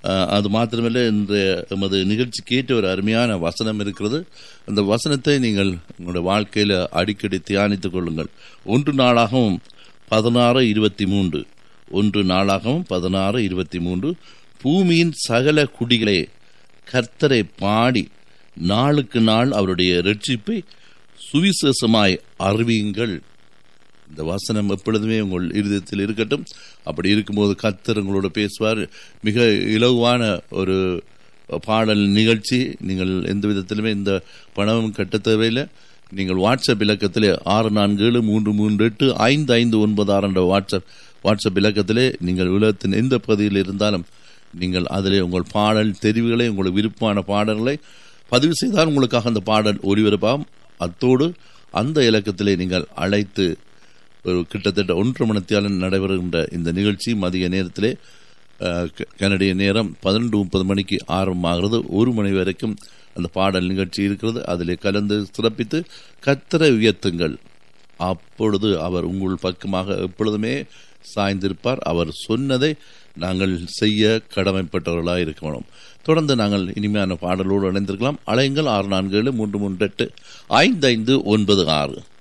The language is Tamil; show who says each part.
Speaker 1: அஹ், அது மாத்திரமல்ல இன்றைய எமது நிகழ்ச்சிக்கு ஏற்ற ஒரு அருமையான வசனம் இருக்கிறது அந்த வசனத்தை நீங்கள் உங்களுடைய வாழ்க்கையில அடிக்கடி தியானித்துக் கொள்ளுங்கள் ஒன்று நாளாகவும் பதினாறு இருபத்தி மூன்று ஒன்று நாளாகவும் பதினாறு இருபத்தி மூன்று பூமியின் சகல குடிகளே கர்த்தரை பாடி நாளுக்கு நாள் அவருடைய ரட்சிப்பை சுவிசேஷமாய் அறிவியுங்கள் இந்த வசனம் எப்பொழுதுமே உங்கள் இருதயத்தில் இருக்கட்டும் அப்படி இருக்கும்போது கர்த்தர் உங்களோட பேசுவார் மிக இலகுவான ஒரு பாடல் நிகழ்ச்சி நீங்கள் எந்த விதத்திலுமே இந்த பணமும் கட்ட தேவையில்லை நீங்கள் வாட்ஸ்அப் இலக்கத்திலே ஆறு நான்கு ஏழு மூன்று மூன்று எட்டு ஐந்து ஐந்து ஒன்பது ஆறு என்ற வாட்ஸ்அப் வாட்ஸ்அப் இலக்கத்திலே நீங்கள் உலகத்தின் எந்த பகுதியில் இருந்தாலும் நீங்கள் அதிலே உங்கள் பாடல் தெரிவுகளை உங்களுக்கு விருப்பமான பாடல்களை பதிவு செய்தால் உங்களுக்காக அந்த பாடல் ஒளிபரப்பாகும் அத்தோடு அந்த இலக்கத்திலே நீங்கள் அழைத்து ஒரு கிட்டத்தட்ட ஒன்றரை மணித்தியாலும் நடைபெறுகின்ற இந்த நிகழ்ச்சி மதிய நேரத்திலே அஹ், க- கனடிய நேரம் பதினெண்டு முப்பது மணிக்கு ஆரம்பமாகிறது ஒரு மணி வரைக்கும் அந்த பாடல் நிகழ்ச்சி இருக்கிறது அதிலே கலந்து சிறப்பித்து கத்தரை உயர்த்துங்கள் அப்பொழுது அவர் உங்கள் பக்கமாக எப்பொழுதுமே சாய்ந்திருப்பார் அவர் சொன்னதை நாங்கள் செய்ய கடமைப்பட்டவர்களாக இருக்கணும் தொடர்ந்து நாங்கள் இனிமையான பாடலோடு இணைந்திருக்கலாம் அலைங்கள் ஆறு நான்கு ஏழு மூன்று மூன்று எட்டு ஐந்து ஐந்து ஒன்பது ஆறு